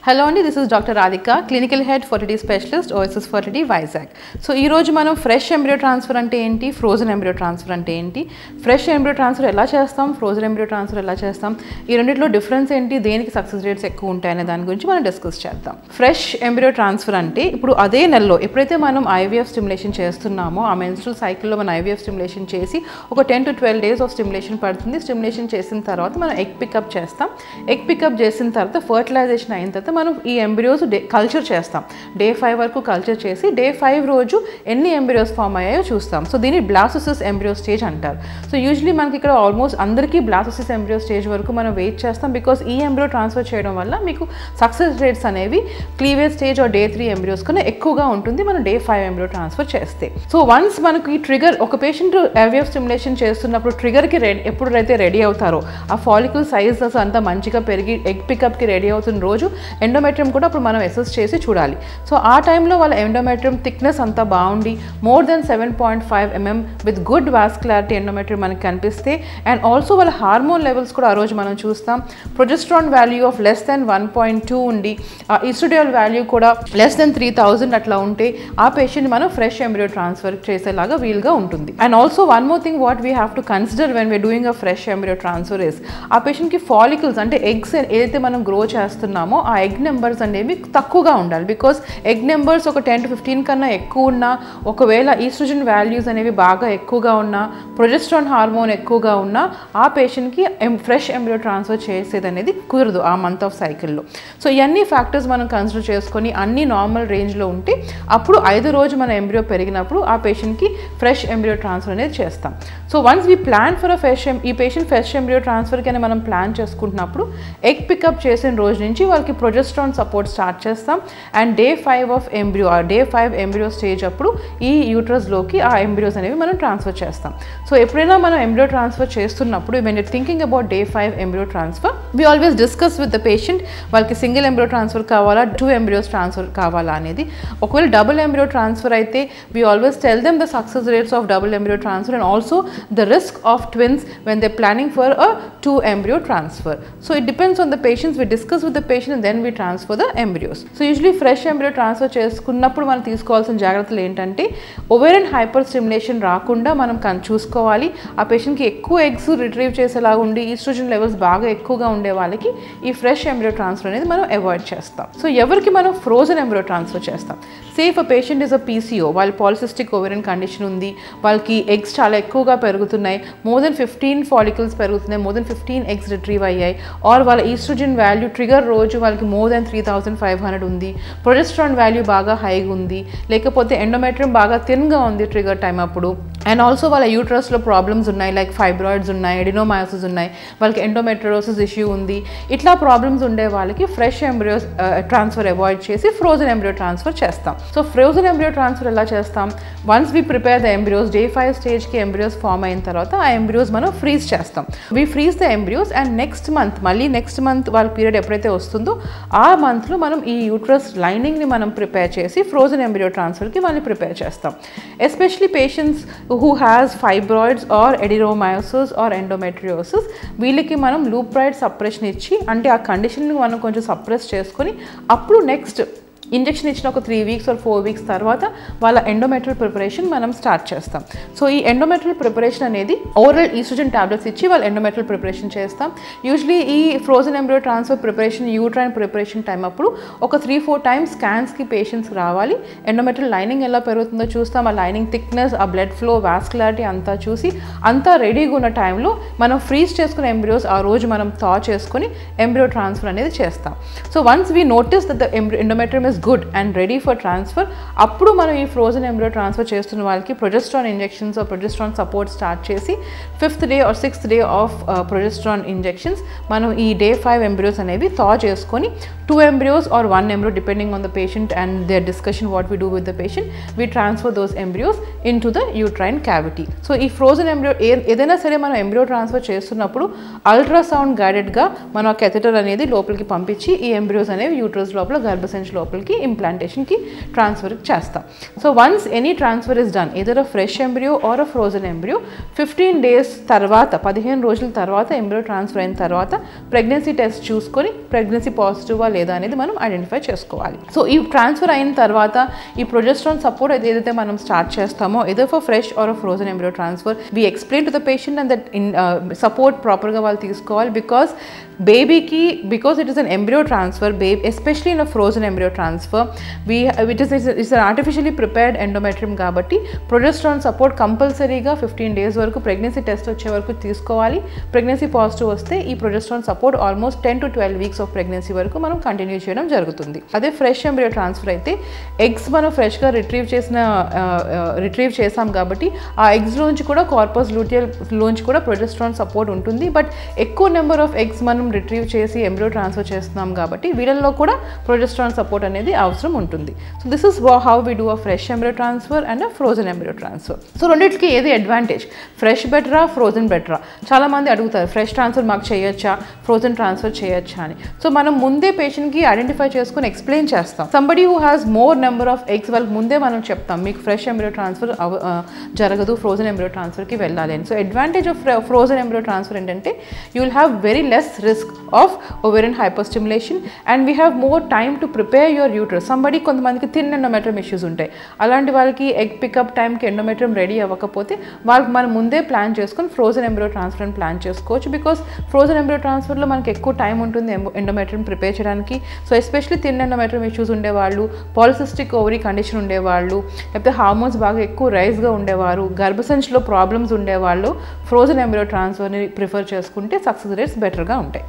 hello అండి this is doctor Radhika clinical head fertility specialist OSS fertility Vizag so ఈ రోజు మనం ఫ్రెష్ ఎంబ్రియో ట్రాన్స్ఫర్ అంటే ఏంటి ఫ్రోజన్ ఎంబ్రియో ట్రాన్స్ఫర్ అంటే ఏంటి ఫ్రెష్ ఎంబ్రియో ట్రాన్స్ఫర్ ఎలా చేస్తాం ఫ్రోజన్ ఎంబ్రియో ట్రాన్స్ఫర్ ఎలా చేస్తాం ఈ రెండిట్లో డిఫరెన్స్ ఏంటి దేనికి సక్సెస్ రేట్స్ ఎక్కువ ఉంటాయనే దాని గురించి మనం డిస్కస్ చేద్దాం ఫ్రెష్ ఎంబ్రియో ట్రాన్స్ఫర్ అంటే ఇప్పుడు అదే నెలలో ఎప్పుడైతే మనం ఐవీఎఫ్ స్టిమ్యులేషన్ చేస్తున్నామో ఆ మెన్స్ట్రల్ సైకిల్లో మనం ఐవీఎఫ్ స్టిమ్యులేషన్ చేసి ఒక ten to twelve days of stimulation పడుతుంది స్టిమ్యులేషన్ చేసిన తర్వాత మనం ఎగ్ పికప్ చేస్తాం ఎగ్ పికప్ చేసిన తర్వాత ఫర్టిలైజేషన్ అయిన తర్వాత మనం ఈ ఎంబ్రియోస్ డే కల్చర్ చేస్తాం డే ఫైవ్ వరకు కల్చర్ చేసి డే ఫైవ్ రోజు ఎన్ని ఎంబ్రియోస్ ఫామ్ అయ్యాయో చూస్తాం సో దీన్ని బ్లాసోసిస్ ఎంబ్రియో స్టేజ్ అంటారు సో యూజువలీ మనకి ఇక్కడ ఆల్మోస్ట్ అందరికీ బ్లాసోసిస్ ఎంబ్రియో స్టేజ్ వరకు మనం వెయిట్ చేస్తాం బికాస్ ఈ ఎంబ్రియో ట్రాన్స్ఫర్ చేయడం వల్ల మీకు సక్సెస్ రేట్స్ అనేవి cleavage stage or day three embryos కన్నా ఎక్కువగా ఉంటుంది మనం డే ఫైవ్ ఎంబ్రియో ట్రాన్స్ఫర్ చేస్తే సో వన్స్ మనకు ఈ ట్రిగర్ ఒక పేషెంట్ ఐవీఎఫ్ స్టిమ్యులేషన్ చేస్తున్నప్పుడు ట్రిగర్కి రెడీ ఎప్పుడైతే రెడీ అవుతారో ఆ ఫాలికల్ సైజెస్ అంతా మంచిగా పెరిగి ఎగ్ పికప్కి రెడీ అవుతున్న రోజు ఎండోమెట్రియం కూడా అప్పుడు మనం అసెస్ చేసి చూడాలి సో ఆ టైంలో వాళ్ళ ఎండోమెట్రియం థిక్నెస్ అంతా బాగుండి more than seven point five mm with good vascularity endometrium మనకి కనిపిస్తే అండ్ ఆల్సో వాళ్ళ హార్మోన్ లెవెల్స్ కూడా ఆ రోజు మనం చూస్తాం progesterone value of less than one point two ఉండి ఆ ఇస్టుడియల్ వాల్యూ కూడా లెస్ దెన్ త్రీ థౌజండ్ అట్లా ఉంటే ఆ పేషెంట్ మనం ఫ్రెష్ ఎంబ్రియో ట్రాన్స్ఫర్ చేసేలాగా వీలుగా ఉంటుంది and also one more thing what we have to consider when we doing a fresh embryo transfer is ఆ పేషెంట్కి ఫాలికల్స్ అంటే ఎగ్స్ ఏదైతే మనం గ్రో చేస్తున్నామో ఆ ఎగ్ నెంబర్స్ అనేవి తక్కువగా ఉండాలి బికాస్ ఎగ్ నెంబర్స్ ఒక టెన్ టు ఫిఫ్టీన్ కన్నా ఎక్కువ ఉన్నా ఒకవేళ ఈస్ట్రోజన్ వాల్యూస్ అనేవి బాగా ఎక్కువగా ఉన్నా ప్రొజెస్ట్రాన్ హార్మోన్ ఎక్కువగా ఉన్నా ఆ పేషెంట్కి ఫ్రెష్ ఎంబ్రియో ట్రాన్స్ఫర్ చేసేది అనేది కుదరదు ఆ మంత్ ఆఫ్ సైకిల్లో సో ఇవన్నీ ఫ్యాక్టర్స్ మనం కన్సిడర్ చేసుకొని అన్ని నార్మల్ రేంజ్లో ఉంటే అప్పుడు ఐదు రోజు మన ఎంబ్రియో పెరిగినప్పుడు ఆ పేషెంట్కి ఫ్రెష్ ఎంబ్రియో ట్రాన్స్ఫర్ అనేది చేస్తాం so once we plan for a fresh ఈ పేషెంట్ ఫ్రెష్ ఎంబ్రియో ట్రాన్స్ఫర్కి అని మనం ప్లాన్ చేసుకుంటున్నప్పుడు ఎగ్ పికప్ చేసిన రోజు నుంచి వాళ్ళకి ప్రొజెస్ట్రాన్ సపోర్ట్ స్టార్ట్ చేస్తాం and day five of embryo ఆ డే ఫైవ్ ఎంబ్రియో స్టేజ్ అప్పుడు ఈ యూట్రస్లోకి ఆ ఎంబ్రియోస్ అనేవి మనం ట్రాన్స్ఫర్ చేస్తాం సో ఎప్పుడైనా మనం ఎంబ్రియో ట్రాన్స్ఫర్ చేస్తున్నప్పుడు when you thinking about day five embryo transfer we always discuss with the patient వాళ్ళకి సింగిల్ ఎంబ్రియో ట్రాన్స్ఫర్ కావాలా టూ ఎంబ్రియోస్ ట్రాన్స్ఫర్ కావాలా అనేది ఒకవేళ డబుల్ ఎంబ్రియో ట్రాన్స్ఫర్ అయితే we always tell them the success rates of double embryo transfer and also the risk of twins when they planning for a two embryo transfer so it depends on the patients we discuss with the patient and then we transfer the embryos so usually fresh embryo transfer చేసుకున్నప్పుడు మనం తీసుకోవాల్సిన జాగ్రత్తలు ఏంటంటే ovarian hyper stimulation రాకుండా మనం కన్ చూసుకోవాలి ఆ పేషెంట్కి ఎక్కువ ఎగ్స్ రిట్రీవ్ చేసేలాగా ఉండి ఈస్ట్రోజన్ లెవెల్స్ బాగా ఎక్కువగా ఉండే వాళ్ళకి ఈ ఫ్రెష్ ఎంబ్రియో ట్రాన్స్ఫర్ అనేది మనం అవాయిడ్ చేస్తాం సో ఎవరికి మనం ఫ్రోజన్ ఎంబ్రియో ట్రాన్స్ఫర్ చేస్తాం safe a patient is a PCO వాళ్ళ పాలిసిస్టిక్ ఓవేరియన్ కండిషన్ ఉంది వాళ్ళకి ఎగ్స్ చాలా ఎక్కువగా పెరుగుతున్నాయి మోర్ దెన్ ఫిఫ్టీన్ ఫాలికల్స్ పెరుగుతున్నాయి more than fifteen eggs retrieve అయ్యాయి ఆర్ వాళ్ళ ఈస్ట్రోజన్ వాల్యూ ట్రిగర్ రోజు వాళ్ళకి more than three thousand five hundred ఉంది ప్రొజెస్ట్రాన్ వాల్యూ బాగా హైగా ఉంది లేకపోతే ఎండోమెట్రియం బాగా థిన్గా ఉంది ట్రిగర్ టైం అప్పుడు అండ్ ఆల్సో వాళ్ళ యూట్రస్లో ప్రాబ్లమ్స్ ఉన్నాయి లైక్ ఫైబ్రాయిడ్స్ ఉన్నాయి ఎడినోమయోసిస్ ఉన్నాయి వాళ్ళకి ఎండోమెట్రోసిస్ ఇష్యూ ఉంది ఇట్లా ప్రాబ్లమ్స్ ఉండే వాళ్ళకి ఫ్రెష్ ఎంబ్రియోస్ ట్రాన్స్ఫర్ అవాయిడ్ చేసి ఫ్రోజన్ ఎంబ్రియో ట్రాన్స్ఫర్ చేస్తాం సో ఫ్రోజన్ ఎంబ్రియో ట్రాన్స్ఫర్ ఎలా చేస్తాం once we prepare the embryos day five స్టేజ్కి ఎంబ్రియోస్ ఫామ్ అయిన తర్వాత ఆ ఎంబ్రియోస్ మనం ఫ్రీజ్ చేస్తాం we freeze the embryos and next month మళ్ళీ నెక్స్ట్ మంత్ వాళ్ళ పీరియడ్ ఎప్పుడైతే వస్తుందో ఆ మంత్లో మనం ఈ యూట్రస్ లైనింగ్ని మనం ప్రిపేర్ చేసి ఫ్రోజన్ ఎంబ్రియో ట్రాన్స్ఫర్కి వాళ్ళని ప్రిపేర్ చేస్తాం especially patients who has fibroids or adenomyosis or endometriosis వీళ్ళకి మనం లూప్రాయిడ్ సప్రెషన్ ఇచ్చి అంటే ఆ కండిషన్ని మనం కొంచెం సప్రెస్ చేసుకొని అప్పుడు నెక్స్ట్ ఇంజెక్షన్ ఇచ్చిన ఒక three weeks or four weeks తర్వాత వాళ్ళ ఎండోమెట్రియల్ ప్రిపరేషన్ మనం స్టార్ట్ చేస్తాం సో ఈ ఎండోమెట్రియల్ ప్రిపరేషన్ అనేది ఓరల్ ఈస్ట్రోజన్ టాబ్లెట్స్ ఇచ్చి వాళ్ళ ఎండోమెట్రియల్ ప్రిపరేషన్ చేస్తాం యూజువలీ ఈ frozen embryo transfer preparation uterine preparation time అప్పుడు ఒక త్రీ ఫోర్ టైమ్స్ స్కాన్స్కి పేషెంట్స్ రావాలి ఎండోమెట్రియల్ లైనింగ్ ఎలా పెరుగుతుందో చూస్తాం ఆ లైనింగ్ థిక్నెస్ ఆ బ్లడ్ ఫ్లో వాస్కులారిటీ అంతా చూసి అంతా రెడీగా ఉన్న టైంలో మనం ఫ్రీజ్ చేసుకున్న ఎంబ్రియోస్ ఆ రోజు మనం థా చేసుకొని ఎంబ్రియో ట్రాన్స్ఫర్ అనేది చేస్తాం so once we notice that the endometrium is good and ready for transfer అప్పుడు మనం ఈ ఫ్రోజన్ ఎంబ్రియో ట్రాన్స్ఫర్ చేస్తున్న వాళ్ళకి progesterone injections progesterone support start చేసి fifth day or sixth day of progesterone injections మనం ఈ డే ఫైవ్ ఎంబ్రియోస్ అనేవి thaw చేసుకొని two embryos or one embryo depending on the patient and their discussion what we do with the patient we transfer those embryos in to the uterine cavity so ఈ frozen embryo ఏదైనా సరే మనం embryo transfer చేస్తున్నప్పుడు ultrasound గైడెడ్గా మనం ఆ catheter అనేది లోపలికి పంపించి ఈ ఎంబ్రియోస్ అనేవి యూట్రస్ లోపల గర్భసంచి లోపలికి మనకి ఇంప్లాంటేషన్కి ట్రాన్స్ఫర్ చేస్తాం so once any transfer is done either fresh embryo or a frozen embryo fifteen days తర్వాత పదిహేను రోజుల తర్వాత ఎంబ్రియో ట్రాన్స్ఫర్ అయిన తర్వాత ప్రెగ్నెన్సీ టెస్ట్ చూసుకొని ప్రెగ్నెన్సీ పాజిటివా లేదా అనేది మనం ఐడెంటిఫై చేసుకోవాలి సో ఈ ట్రాన్స్ఫర్ అయిన తర్వాత ఈ ప్రొజెస్ట్రాన్ సపోర్ట్ అయితే ఏదైతే మనం స్టార్ట్ చేస్తామో ఏదో for fresh or frozen embryo transfer we explain to the patient and that in support ప్రాపర్గా వాళ్ళు తీసుకోవాలి బికాస్ బేబీకి because it is an embryo transfer baby especially in a frozen embryo transfer we it is it's an artificially prepared endometrium కాబట్టి progesterone support కంపల్సరీగా fifteen days వరకు pregnancy test వచ్చే వరకు తీసుకోవాలి ప్రెగ్నెన్సీ పాజిటివ్ వస్తే ఈ progesterone support almost ten to twelve weeks of pregnancy వరకు మనం కంటిన్యూ చేయడం జరుగుతుంది అదే ఫ్రెష్ ఎంబ్రియో ట్రాన్స్ఫర్ అయితే ఎగ్స్ మనం ఫ్రెష్గా రిట్రీవ్ చేసిన రిట్రీవ్ చేసాం కాబట్టి ఆ ఎగ్స్లోంచి కూడా కార్పస్ లూటియల్ లోంచి కూడా ప్రొజెస్ట్రాన్ సపోర్ట్ ఉంటుంది బట్ ఎక్కువ నెంబర్ ఆఫ్ ఎగ్స్ మనం రిట్రీవ్ చేసి ఎంబ్రియో ట్రాన్స్ఫర్ చేస్తున్నాం కాబట్టి వీళ్ళల్లో కూడా ప్రొజెస్ట్రాన్ సపోర్ట్ అనేది అవసరం ఉంటుంది so this is how we do a fresh embryo transfer and a frozen embryo transfer so రెండింటికి ఏది అడ్వాంటేజ్ ఫ్రెష్ బెటరా ఫ్రోజన్ బెటరా చాలా మంది అడుగుతారు ఫ్రెష్ ట్రాన్స్ఫర్ మాకు చేయొచ్చా ఫ్రోజన్ ట్రాన్స్ఫర్ చేయొచ్చా అని సో మనం ముందే పేషెంట్కి ఐడెంటిఫై చేసుకుని ఎక్స్ప్లెయిన్ చేస్తాం somebody who has more number of eggs వాళ్ళకి ముందే మనం చెప్తాం మీకు ఫ్రెష్ ఎంబ్రియో ట్రాన్స్ఫర్ జరగదు ఫ్రోజన్ ఎంబ్రియో ట్రాన్స్ఫర్కి వెళ్ళాలి అని so advantage of frozen embryo transfer ఏంటంటే you will have very less risk of ovarian hyper stimulation and we have more time to prepare your uterus somebody కొంతమందికి thin endometrium issues ఉంటాయి అలాంటి వాళ్ళకి egg pickup టైంకి endometrium ready అవ్వకపోతే వాళ్ళకి మనం ముందే ప్లాన్ చేసుకొని ఫ్రోజన్ ఎంబ్రియో ట్రాన్స్ఫర్ అని ప్లాన్ చేసుకోవచ్చు బికాస్ ఫ్రోజన్ ఎంబ్రియో ట్రాన్స్ఫర్లో మనకి ఎక్కువ టైం ఉంటుంది ఎండోమెట్రమ్ ప్రిపేర్ చేయడానికి so especially thin endometrium issues ఉండేవాళ్ళు పాలిసిస్టిక్ ఓవరీ కండిషన్ ఉండేవాళ్ళు లేకపోతే హార్మోన్స్ బాగా ఎక్కువ రైజ్గా ఉండేవారు గర్భసంచిలో ప్రాబ్లమ్స్ ఉండేవాళ్ళు ఫ్రోజన్ ఎంబ్రియో ట్రాన్స్ఫర్ని ప్రిఫర్ చేసుకుంటే సక్సెస్ రేట్స్ బెటర్గా ఉంటాయి